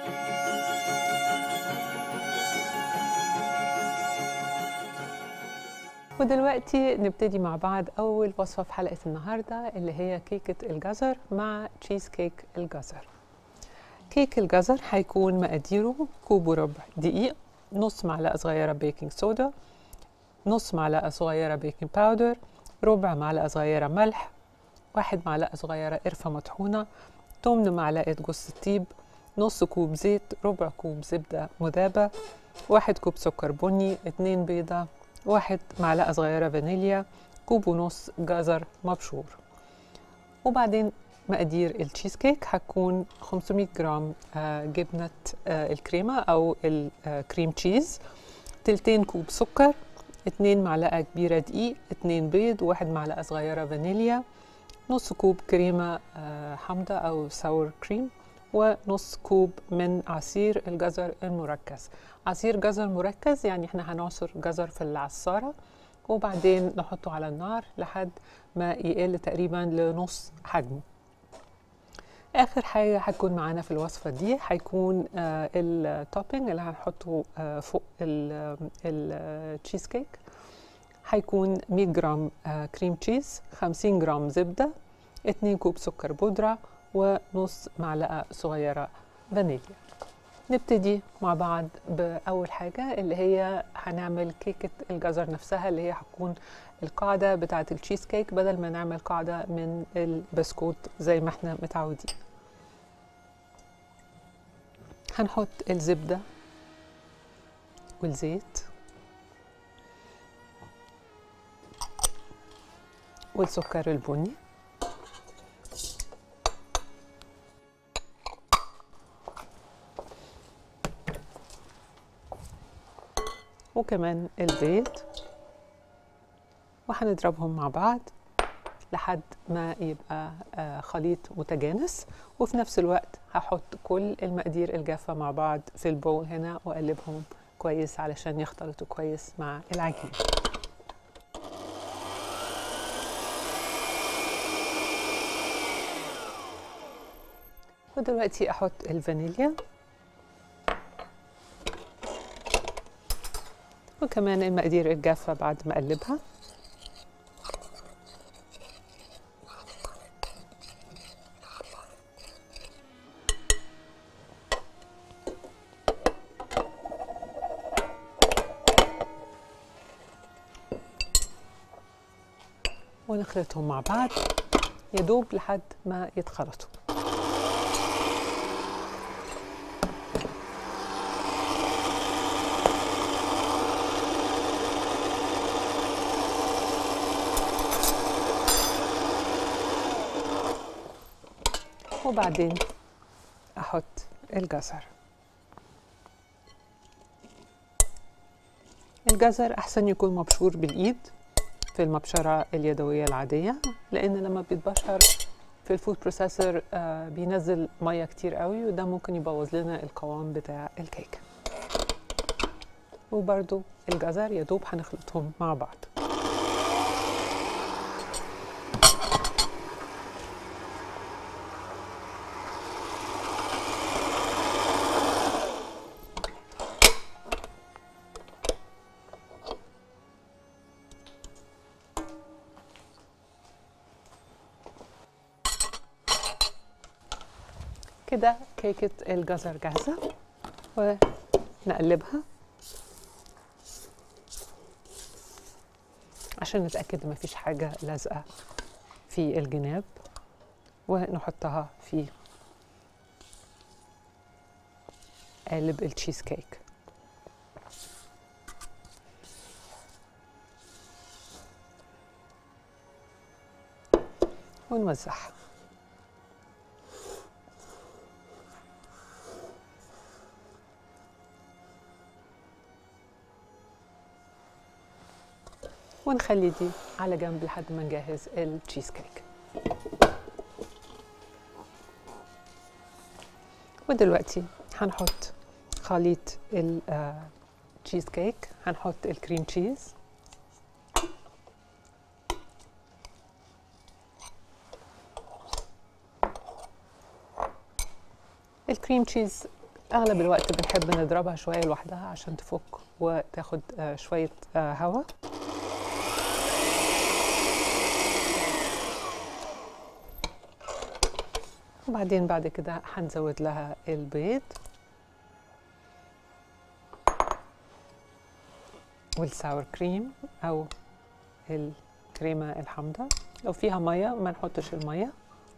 ودلوقتي نبتدي مع بعض أول وصفة في حلقة النهاردة اللي هي كيكة الجزر مع تشيز كيك الجزر كيك الجزر هيكون مقاديره كوب وربع دقيق نص معلقة صغيرة بيكنج صودا نص معلقة صغيرة بيكنج باودر ربع معلقة صغيرة ملح واحد معلقة صغيرة قرفة مطحونة تمن معلقة جوز الطيب نص كوب زيت ربع كوب زبدة مذابة واحد كوب سكر بني اتنين بيضة واحد معلقة صغيرة فانيليا كوب ونص جزر مبشور وبعدين مقادير التشيز كيك هتكون 500 جرام آه، جبنة آه، الكريمة أو الكريم تشيز تلتين كوب سكر اتنين معلقة كبيرة دقيق اتنين بيض واحد معلقة صغيرة فانيليا نص كوب كريمة آه، حامضة أو ساور كريم ونص كوب من عصير الجزر المركز عصير جزر مركز يعني احنا هنعصر جزر في العصارة وبعدين نحطه على النار لحد ما يقل تقريبا لنص حجمه اخر حاجه هتكون معانا في الوصفه دي هيكون آه التوبينج اللي هنحطه آه فوق التشيز كيك هيكون 100 جرام آه كريم تشيز 50 جرام زبده 2 كوب سكر بودره ونص معلقه صغيره فانيليا نبتدي مع بعض بأول حاجة اللي هي هنعمل كيكة الجزر نفسها اللي هي هتكون القاعدة بتاعة التشيز كيك بدل ما نعمل قاعدة من البسكوت زي ما احنا متعودين هنحط الزبدة والزيت والسكر البني وكمان البيض وهنضربهم مع بعض لحد ما يبقى آه، خليط متجانس وفي نفس الوقت هحط كل المقادير الجافة مع بعض في البول هنا وأقلبهم كويس علشان يختلطوا كويس مع العجين ودلوقتي أحط الفانيليا وكمان المقادير الجافة بعد ما أقلبها ونخلطهم مع بعض يدوب لحد ما يتخلطوا وبعدين احط الجزر الجزر احسن يكون مبشور بالايد في المبشره اليدويه العاديه لان لما بيتبشر في الفود بروسيسور آه بينزل ميه كتير قوي وده ممكن يبوظ لنا القوام بتاع الكيك وبرده الجزر يا دوب هنخلطهم مع بعض كده كيكة الجزر جاهزة ونقلبها عشان نتأكد مفيش حاجة لازقة في الجناب ونحطها في قالب التشيز كيك ونوزعها ونخلي دي على جنب لحد ما نجهز التشيز كيك ودلوقتي هنحط خليط التشيز كيك هنحط الكريم تشيز الكريم تشيز اغلب الوقت بنحب نضربها شويه لوحدها عشان تفك وتاخد آه، شويه آه، هواء وبعدين بعد كده هنزود لها البيض والساور كريم او الكريمه الحامضه لو فيها ميه ما نحطش الميه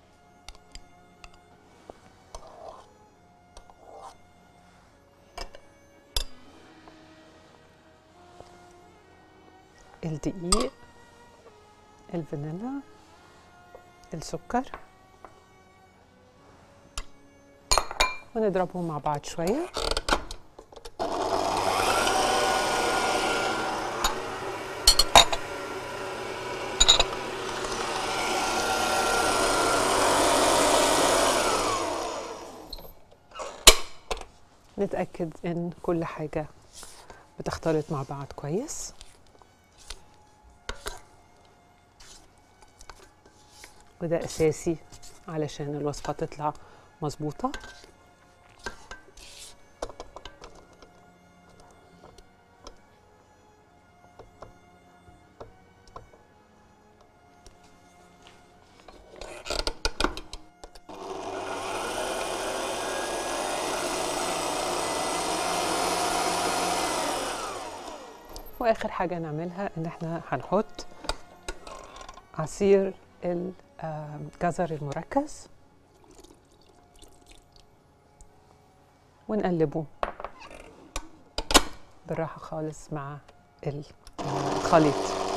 الدقيق الفانيلا السكر ونضربهم مع بعض شويه نتأكد إن كل حاجة بتختلط مع بعض كويس وده أساسي علشان الوصفة تطلع مظبوطة واخر حاجه نعملها ان احنا هنحط عصير الجزر المركز ونقلبه بالراحه خالص مع الخليط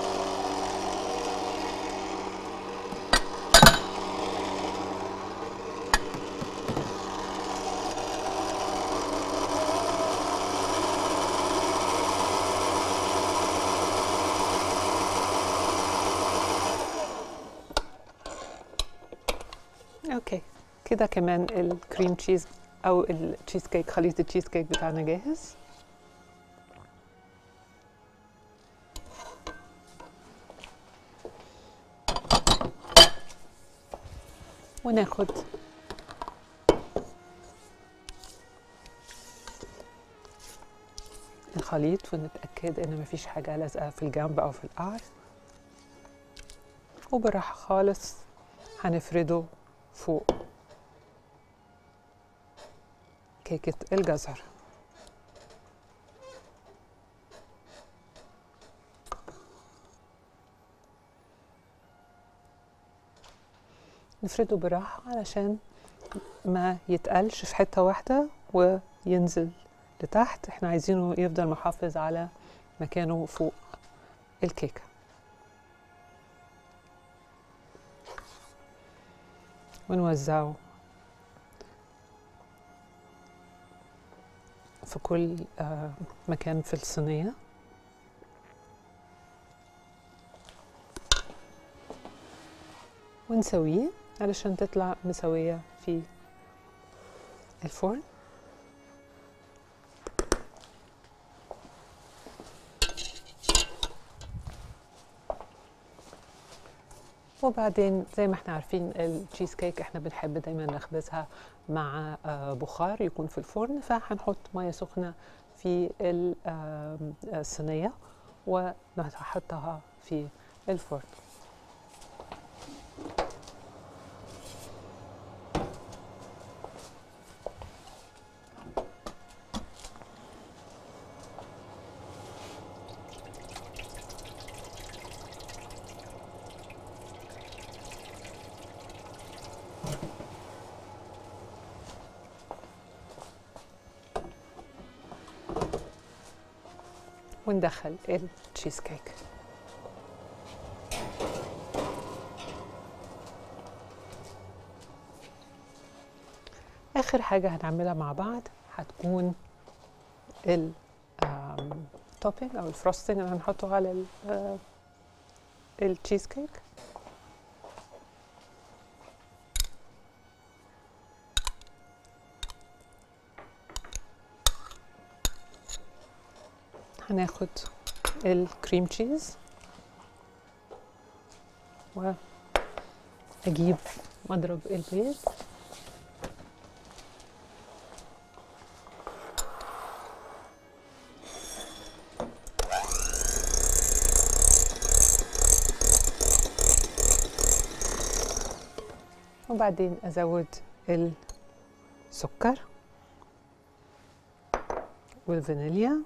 اوكي كده كمان الكريم تشيز او التشيز كيك خليط التشيز كيك بتاعنا جاهز وناخد الخليط ونتأكد ان مفيش حاجة لازقة في الجنب او في القعر وبالراحة خالص هنفرده فوق كيكة الجزر نفرده براحة علشان ما يتقلش في حتة واحدة وينزل لتحت احنا عايزينه يفضل محافظ على مكانه فوق الكيكه ونوزعه في كل آه، مكان في الصينية ونسويه علشان تطلع مسوية في الفرن وبعدين زي ما احنا عارفين التشيز كيك احنا بنحب دايما نخبزها مع آه، بخار يكون في الفرن فهنحط ميه سخنه في ال- آم، الصينيه ونحطها في الفرن وندخل التشيز كيك اخر حاجه هنعملها مع بعض هتكون ال توبينج او الفروستنج اللي هنحطه على ال- آه، التشيز كيك هناخد الكريم تشيز واجيب مضرب البيض وبعدين ازود السكر والفانيليا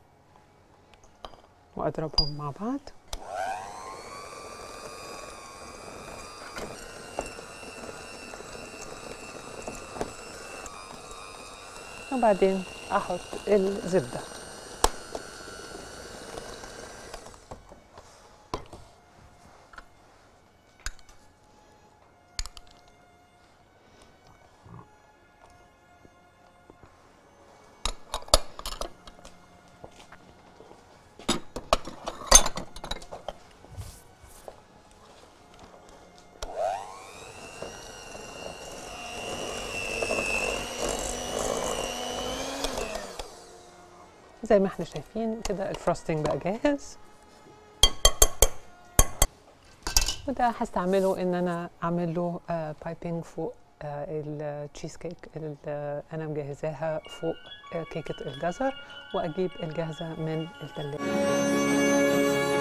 واضربهم مع بعض وبعدين احط الزبده زي ما احنا شايفين كده الفروستنج بقى جاهز وده هستعمله ان انا اعمل له بايبنج فوق آه، التشيز كيك اللي آه، انا مجهزاها فوق آه، كيكه الجزر واجيب الجاهزه من الثلاجه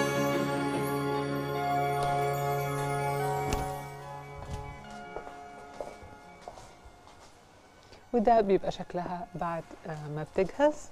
وده بيبقى شكلها بعد آه، ما بتجهز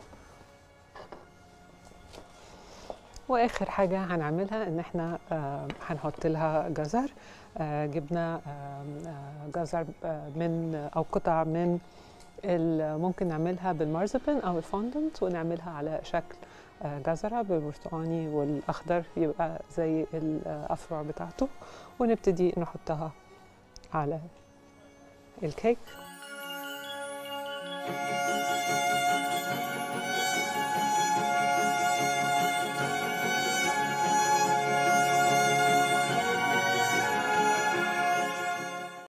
واخر حاجه هنعملها ان احنا آه، هنحط لها جزر آه، جبنا آه، آه، جزر آه، من او قطع من ال- ممكن نعملها بالمارزبان او الفوندنت ونعملها على شكل آه، جزره بالبرتقاني والاخضر يبقى زي الافرع بتاعته ونبتدي نحطها على الكيك